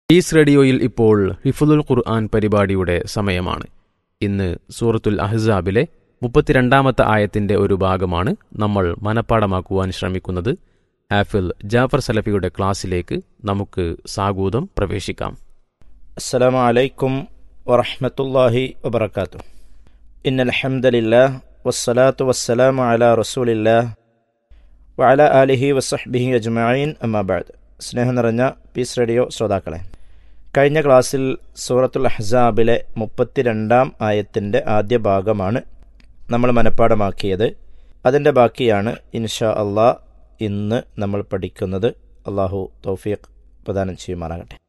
is റേഡിയോയിൽ ഇപ്പോൾ ഹിഫുദുൽ ഖുർആൻ പരിപാടിയുടെ സമയമാണ് ഇന്ന് സൂറത്തുൽ അഹ്സാബിലെ മുപ്പത്തിരണ്ടാമത്തെ ആയത്തിന്റെ ഒരു ഭാഗമാണ് നമ്മൾ മനഃപ്പാടമാക്കുവാൻ ശ്രമിക്കുന്നത് ഹാഫിൽ ജാഫർ സലഫിയുടെ ക്ലാസ്സിലേക്ക് നമുക്ക് സാഗൂതം പ്രവേശിക്കാം السلام عليكم ورحمة الله وبركاته إن الحمد لله والصلاة والسلام على رسول الله وعلى آله وصحبه أجمعين أما بعد സ്നേഹം നിറഞ്ഞ പീസ് റേഡിയോ ശ്രോതാക്കളെ കഴിഞ്ഞ ക്ലാസ്സിൽ സൂറത്തുൽ അഹ്സാബിലെ മുപ്പത്തിരണ്ടാം ആയത്തിൻ്റെ ആദ്യ ഭാഗമാണ് നമ്മൾ മനഃപ്പാടമാക്കിയത് അതിൻ്റെ ബാക്കിയാണ് ഇൻഷാ അള്ളാ ഇന്ന് നമ്മൾ പഠിക്കുന്നത് അള്ളാഹു തൗഫീഖ് പ്രദാനം ചെയ്യുമാറാകട്ടെ